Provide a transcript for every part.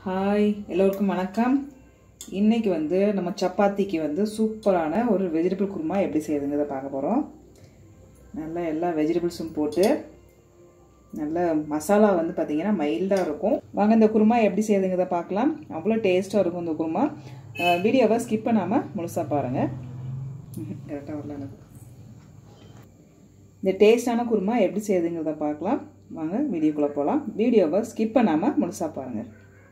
hi எல்லோருக்கும் வணக்கம் இன்னைக்கு வந்து நம்ம சப்பாத்திக்கு வந்து சூப்பரான ஒரு வெஜிடபிள் குருமா எப்படி செய்யுதுங்கிறத பார்க்க போகிறோம் நல்லா எல்லா வெஜிடபிள்ஸும் போட்டு நல்ல மசாலா வந்து பார்த்திங்கன்னா மைல்டாக இருக்கும் வாங்க இந்த குருமா எப்படி செய்யுதுங்கிறத பார்க்கலாம் அவ்வளோ டேஸ்ட்டாக இருக்கும் இந்த குருமா வீடியோவை ஸ்கிப் பண்ணாமல் முழுசாக பாருங்கள் கரெக்டாக வரல எனக்கு இந்த டேஸ்டான குருமா எப்படி செய்யுதுங்கிறத பார்க்கலாம் வாங்க வீடியோக்குள்ளே போகலாம் வீடியோவை ஸ்கிப் பண்ணாமல் முழுசாக பாருங்கள்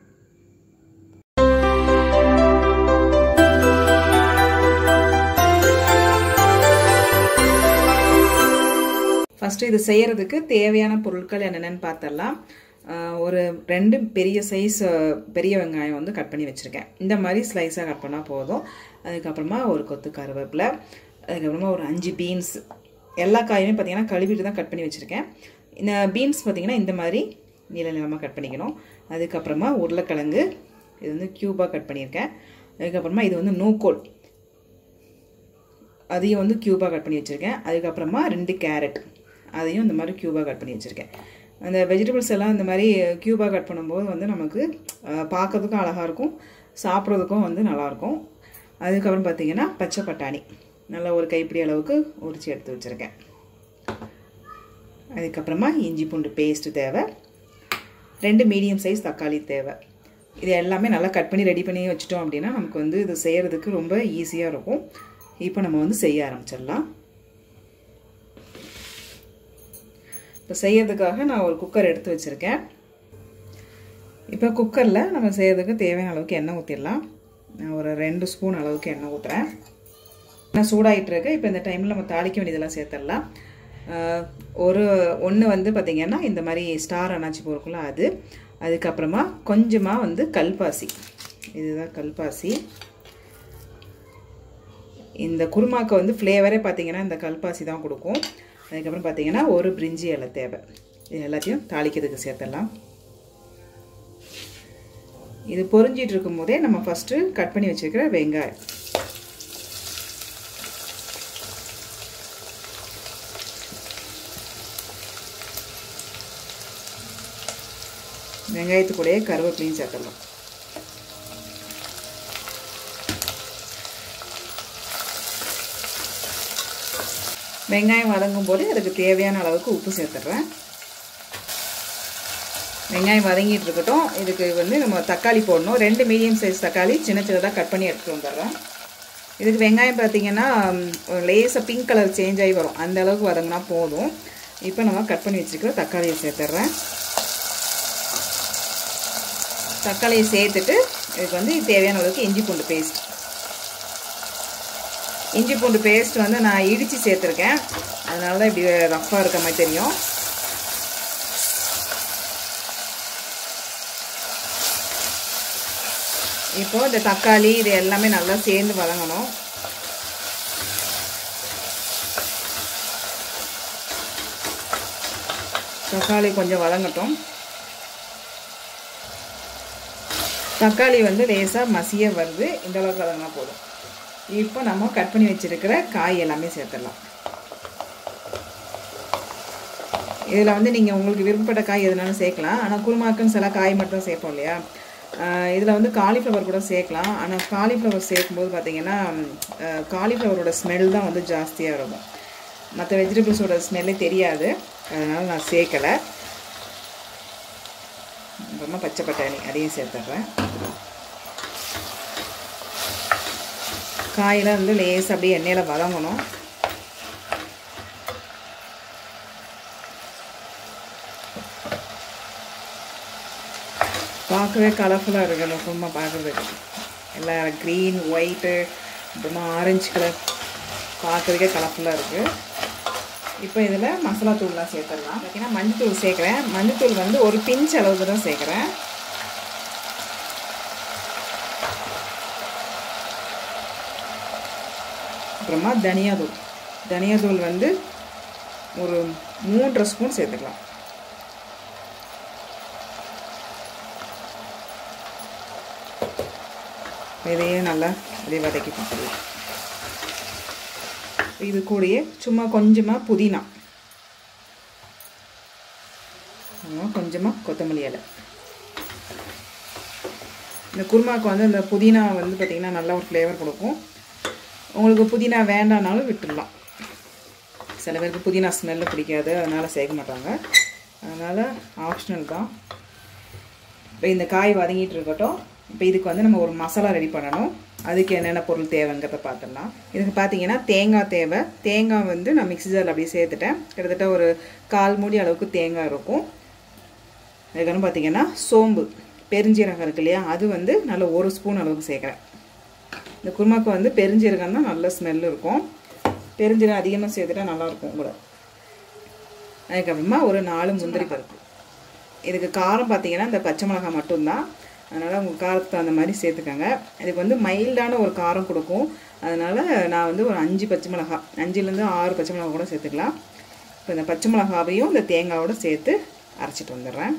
ஃபஸ்ட்டு இது செய்கிறதுக்கு தேவையான பொருட்கள் என்னென்னு பார்த்துடலாம் ஒரு ரெண்டு பெரிய சைஸ் பெரிய வெங்காயம் வந்து கட் பண்ணி வச்சுருக்கேன் இந்த மாதிரி ஸ்லைஸாக கட் பண்ணால் போதும் அதுக்கப்புறமா ஒரு கொத்து கருவேப்பிலை அதுக்கப்புறமா ஒரு அஞ்சு பீன்ஸ் எல்லா காயுமே பார்த்திங்கன்னா கழுவிட்டு தான் கட் பண்ணி வச்சுருக்கேன் இந்த பீன்ஸ் பார்த்திங்கன்னா இந்த மாதிரி நீள நிலமாக கட் பண்ணிக்கணும் அதுக்கப்புறமா உருளைக்கிழங்கு இது வந்து க்யூபாக கட் பண்ணியிருக்கேன் அதுக்கப்புறமா இது வந்து நூக்கோல் அதையும் வந்து க்யூபாக கட் பண்ணி வச்சுருக்கேன் அதுக்கப்புறமா ரெண்டு கேரட் அதையும் இந்த மாதிரி க்யூபாக கட் பண்ணி வச்சுருக்கேன் அந்த வெஜிடபிள்ஸ் எல்லாம் இந்த மாதிரி க்யூபாக கட் பண்ணும்போது வந்து நமக்கு பார்க்கறதுக்கும் அழகாக இருக்கும் சாப்பிட்றதுக்கும் வந்து நல்லாயிருக்கும் அதுக்கப்புறம் பார்த்திங்கன்னா பச்சை பட்டாணி நல்லா ஒரு கைப்பிடி அளவுக்கு உரிச்சு எடுத்து வச்சுருக்கேன் அதுக்கப்புறமா இஞ்சி பூண்டு பேஸ்ட்டு தேவை ரெண்டு மீடியம் சைஸ் தக்காளி தேவை இது எல்லாமே நல்லா கட் பண்ணி ரெடி பண்ணி வச்சிட்டோம் அப்படின்னா நமக்கு வந்து இது செய்கிறதுக்கு ரொம்ப ஈஸியாக இருக்கும் இப்போ நம்ம வந்து செய்ய ஆரம்பிச்சிடலாம் இப்போ செய்யறதுக்காக நான் ஒரு குக்கர் எடுத்து வச்சுருக்கேன் இப்போ குக்கரில் நம்ம செய்யறதுக்கு தேவையான அளவுக்கு எண்ணெய் ஊற்றிடலாம் நான் ஒரு ரெண்டு ஸ்பூன் அளவுக்கு எண்ணெய் ஊற்றுறேன் நான் சூடாகிட்டு இருக்கு இப்போ இந்த டைமில் நம்ம தாளிக்க வேண்டியதெல்லாம் சேர்த்துடலாம் ஒரு ஒன்று வந்து பார்த்திங்கன்னா இந்த மாதிரி ஸ்டார் அனாச்சி போருக்குள்ள அது அதுக்கப்புறமா கொஞ்சமாக வந்து கல்பாசி இதுதான் கல்பாசி இந்த குருமாக்கு வந்து ஃப்ளேவரே பார்த்திங்கன்னா இந்த கல்பாசி தான் கொடுக்கும் அதுக்கப்புறம் பார்த்திங்கன்னா ஒரு பிரிஞ்சி இலை தேவை இது எல்லாத்தையும் தாளிக்கிறதுக்கு சேர்த்துடலாம் இது பொறிஞ்சிட்டு இருக்கும் போதே நம்ம ஃபஸ்ட்டு கட் பண்ணி வச்சுருக்கிற வெங்காயம் வெங்காயத்துக்கூடயே கருவேப்பிலையும் சேர்த்துடலாம் வெங்காயம் வதங்கும் போது அதுக்கு தேவையான அளவுக்கு உப்பு சேர்த்துட்றேன் வெங்காயம் வதங்கிட்டு இருக்கட்டும் இதுக்கு வந்து நம்ம தக்காளி போடணும் ரெண்டு மீடியம் சைஸ் தக்காளி சின்ன சின்னதாக கட் பண்ணி எடுத்துகிட்டு வந்துடுறேன் இதுக்கு வெங்காயம் பார்த்தீங்கன்னா லேசாக பிங்க் கலர் சேஞ்ச் ஆகி வரும் அந்த அளவுக்கு வதங்கினா போதும் இப்போ நம்ம கட் பண்ணி வச்சுருக்கிற தக்காளியை சேர்த்துட்றேன் தக்காளியை சேர்த்துட்டு இதுக்கு வந்து தேவையான அளவுக்கு இஞ்சி பூண்டு பேஸ்ட் இஞ்சி பூண்டு பேஸ்ட் வந்து நான் இடித்து சேர்த்துருக்கேன் அதனால தான் இப்படி ரஃப்பாக இருக்க மாதிரி தெரியும் இப்போது இந்த தக்காளி இது எல்லாமே நல்லா சேர்ந்து வதங்கணும் தக்காளி கொஞ்சம் வதங்கட்டும் தக்காளி வந்து லேசாக மசிய வருது இந்த அளவுக்கு வதங்கினா போதும் இப்போ நம்ம கட் பண்ணி வச்சுருக்கிற காய் எல்லாமே சேர்த்துடலாம் இதில் வந்து நீங்கள் உங்களுக்கு விருப்பப்பட்ட காய் எதுனாலும் சேர்க்கலாம் ஆனால் குருமாக்குன்னு சில காய் மட்டும் சேர்ப்போம் இல்லையா இதில் வந்து காலிஃப்ளவர் கூட சேர்க்கலாம் ஆனால் காலிஃப்ளவர் சேர்க்கும்போது பார்த்திங்கன்னா காலிஃப்ளவரோட ஸ்மெல் தான் வந்து ஜாஸ்தியாக இருக்கும் மற்ற வெஜிடபிள்ஸோட ஸ்மெல்லே தெரியாது அதனால் நான் சேர்க்கலை அப்புறமா பச்சை பட்டாணி அதையும் சேர்த்துட்றேன் காயெல்லாம் வந்து லேசாக அப்படியே எண்ணெயில் வதங்கணும் பார்க்கவே கலர்ஃபுல்லாக இருக்குது ரொம்ப பார்க்குறதுக்கு எல்லாம் க்ரீன் ஒயிட்டு அப்புறமா ஆரஞ்சு கலர் பார்க்குறதுக்கே கலர்ஃபுல்லாக இருக்குது இப்போ இதில் மசாலா தூள்லாம் சேர்த்துடலாம் பார்த்தீங்கன்னா மஞ்சத்தூள் சேர்க்குறேன் மஞ்சத்தூள் வந்து ஒரு பிஞ்ச் அளவுக்கு தான் சேர்க்குறேன் அப்புறமா தனியாதூள் தனியாதூள் வந்து ஒரு மூன்றரை ஸ்பூன் சேர்த்துக்கலாம் இதையும் நல்லா அப்படியே வதக்கி கொடுத்துருவோம் இது கூடயே சும்மா கொஞ்சமாக புதினா கொஞ்சமாக கொத்தமல்லி இலை இந்த குருமாவுக்கு வந்து இந்த புதினா வந்து பார்த்திங்கன்னா நல்ல ஒரு ஃப்ளேவர் கொடுக்கும் உங்களுக்கு புதினா வேண்டானாலும் விட்டுடலாம் சில பேருக்கு புதினா ஸ்மெல்லு பிடிக்காது அதனால் சேர்க்க மாட்டாங்க அதனால் ஆப்ஷனல் தான் இப்போ இந்த காய் வதங்கிட்டு இருக்கட்டும் இப்போ இதுக்கு வந்து நம்ம ஒரு மசாலா ரெடி பண்ணணும் அதுக்கு என்னென்ன பொருள் தேவைங்கிறத பார்த்துடலாம் இதுக்கு பார்த்தீங்கன்னா தேங்காய் தேவை தேங்காய் வந்து நான் மிக்ஸி ஜாரில் அப்படியே சேர்த்துட்டேன் கிட்டத்தட்ட ஒரு கால் மூடி அளவுக்கு தேங்காய் இருக்கும் அதுக்கப்புறம் பார்த்தீங்கன்னா சோம்பு பெருஞ்சீரகம் இருக்கு இல்லையா அது வந்து நல்ல ஒரு ஸ்பூன் அளவுக்கு சேர்க்குறேன் இந்த குருமாக்கு வந்து பெருஞ்சீரகம் தான் நல்ல ஸ்மெல் இருக்கும் பெருஞ்சீரகம் அதிகமாக சேர்த்துட்டா நல்லாயிருக்கும் கூட அதுக்கப்புறமா ஒரு நாலு முந்திரி பருப்பு இதுக்கு காரம் பார்த்தீங்கன்னா இந்த பச்சை மிளகாய் மட்டும்தான் அதனால் உங்கள் காரத்துக்கு தகுந்த மாதிரி சேர்த்துக்கோங்க இதுக்கு வந்து மைல்டான ஒரு காரம் கொடுக்கும் அதனால் நான் வந்து ஒரு அஞ்சு பச்சை மிளகாய் அஞ்சுலேருந்து ஆறு பச்சை மிளகா கூட சேர்த்துக்கலாம் இப்போ இந்த பச்சை மிளகாவையும் இந்த தேங்காயோட சேர்த்து அரைச்சிட்டு வந்துடுறேன்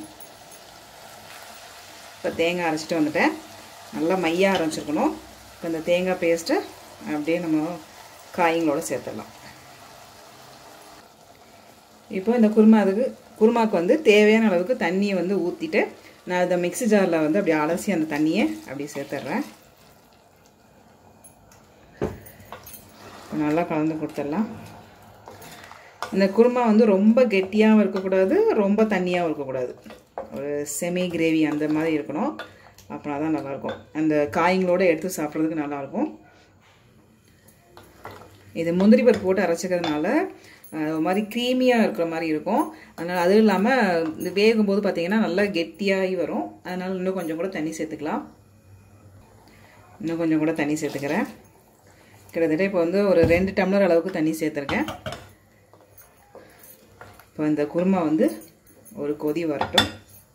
இப்போ தேங்காய் அரைச்சிட்டு வந்துட்டேன் நல்லா மையாக அரைச்சிருக்கணும் இப்போ இந்த தேங்காய் பேஸ்ட்டை அப்படியே நம்ம காய்களோட சேர்த்துடலாம் இப்போ இந்த குருமா அதுக்கு குருமாவுக்கு வந்து தேவையான அளவுக்கு தண்ணியை வந்து ஊற்றிட்டு நான் இந்த மிக்ஸி ஜாரில் வந்து அப்படி அலசி அந்த தண்ணியை அப்படி சேர்த்துட்றேன் நல்லா கலந்து கொடுத்துடலாம் இந்த குருமா வந்து ரொம்ப கெட்டியாகவும் இருக்கக்கூடாது ரொம்ப தண்ணியாகவும் இருக்கக்கூடாது ஒரு செமி கிரேவி அந்த மாதிரி இருக்கணும் அப்படின்னா தான் நல்லாயிருக்கும் அந்த காய்களோடு எடுத்து சாப்பிட்றதுக்கு நல்லாயிருக்கும் இது முந்திரி பருப்பு போட்டு அரைச்சிக்கிறதுனால ஒரு மாதிரி க்ரீமியாக இருக்கிற மாதிரி இருக்கும் அதனால் அதுவும் இல்லாமல் இந்த வேகும்போது பார்த்திங்கன்னா நல்லா கெட்டியாகி வரும் அதனால் இன்னும் கொஞ்சம் கூட தண்ணி சேர்த்துக்கலாம் இன்னும் கொஞ்சம் கூட தண்ணி சேர்த்துக்கிறேன் கிட்டத்தட்ட இப்போ வந்து ஒரு ரெண்டு டம்ளர் அளவுக்கு தண்ணி சேர்த்துருக்கேன் இப்போ இந்த குருமா வந்து ஒரு கொதி வரட்டும்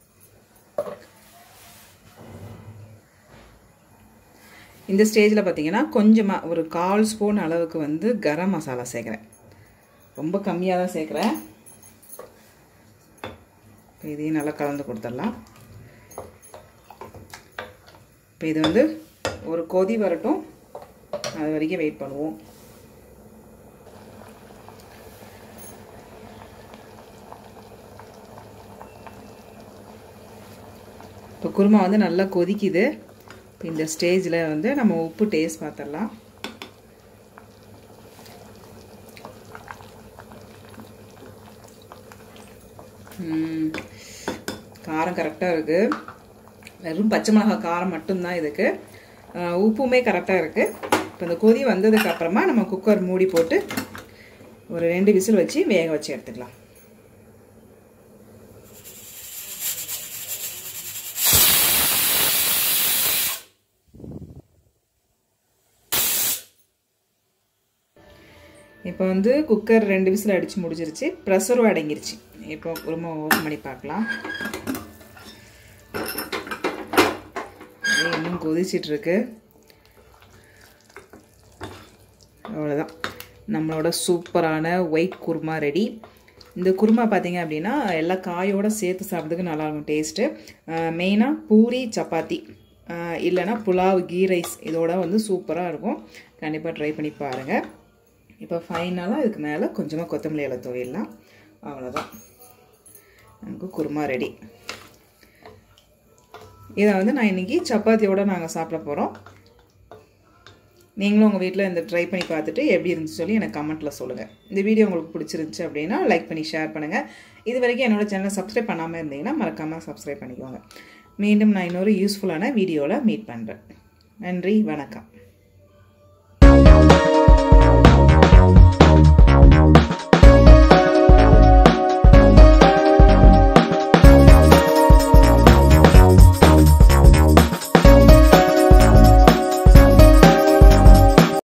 இந்த ஸ்டேஜில் பார்த்தீங்கன்னா கொஞ்சமாக ஒரு கால் ஸ்பூன் அளவுக்கு வந்து கரம் மசாலா சேர்க்குறேன் ரொம்ப கம்மியாக தான் சேர்க்குறேன் இப்போ இதையும் நல்லா கலந்து கொடுத்துடலாம் இப்போ இது வந்து ஒரு கொதி வரட்டும் அது வரைக்கும் வெயிட் பண்ணுவோம் இப்போ குருமா வந்து நல்லா கொதிக்குது இப்போ இந்த ஸ்டேஜில் வந்து நம்ம உப்பு டேஸ்ட் பார்த்துடலாம் காரம் கரெக்டாக இருக்குது வெறும் பச்சை மிளகாய் காரம் மட்டும்தான் இதுக்கு உப்புமே கரெக்டாக இருக்குது இப்போ இந்த கொதி வந்ததுக்கு அப்புறமா நம்ம குக்கர் மூடி போட்டு ஒரு ரெண்டு விசில் வச்சு வேக வச்சு எடுத்துக்கலாம் இப்போ வந்து குக்கர் ரெண்டு விசில் அடித்து முடிஞ்சிருச்சு ப்ரெஷரும் அடங்கிருச்சு இப்போ குருமா ஓப்பன் பண்ணி பார்க்கலாம் இன்னும் கொதிச்சிட்ருக்கு அவ்வளோதான் நம்மளோட சூப்பரான ஒயிட் குருமா ரெடி இந்த குருமா பார்த்தீங்க அப்படின்னா எல்லா காயோடு சேர்த்து சாப்பிட்றதுக்கு நல்லாயிருக்கும் டேஸ்ட்டு மெயினாக பூரி சப்பாத்தி இல்லைனா புலாவ் கீ ரைஸ் இதோட வந்து சூப்பராக இருக்கும் கண்டிப்பாக ட்ரை பண்ணி பாருங்கள் இப்போ ஃபைனலாக இதுக்கு மேலே கொஞ்சமாக கொத்தமல்லி இலை துவையலாம் அவ்வளோதான் நமக்கு குருமா ரெடி இதை வந்து நான் இன்றைக்கி சப்பாத்தியோடு நாங்கள் சாப்பிட போகிறோம் நீங்களும் உங்கள் வீட்டில் இந்த ட்ரை பண்ணி பார்த்துட்டு எப்படி இருந்துச்சு சொல்லி எனக்கு கமெண்ட்டில் சொல்லுங்கள் இந்த வீடியோ உங்களுக்கு பிடிச்சிருந்துச்சு அப்படின்னா லைக் பண்ணி ஷேர் பண்ணுங்கள் இது வரைக்கும் என்னோடய சேனலை சப்ஸ்கிரைப் பண்ணாமல் இருந்தீங்கன்னா மறக்காமல் சப்ஸ்கிரைப் பண்ணிக்கோங்க மீண்டும் நான் இன்னொரு யூஸ்ஃபுல்லான வீடியோவில் மீட் பண்ணுறேன் நன்றி வணக்கம்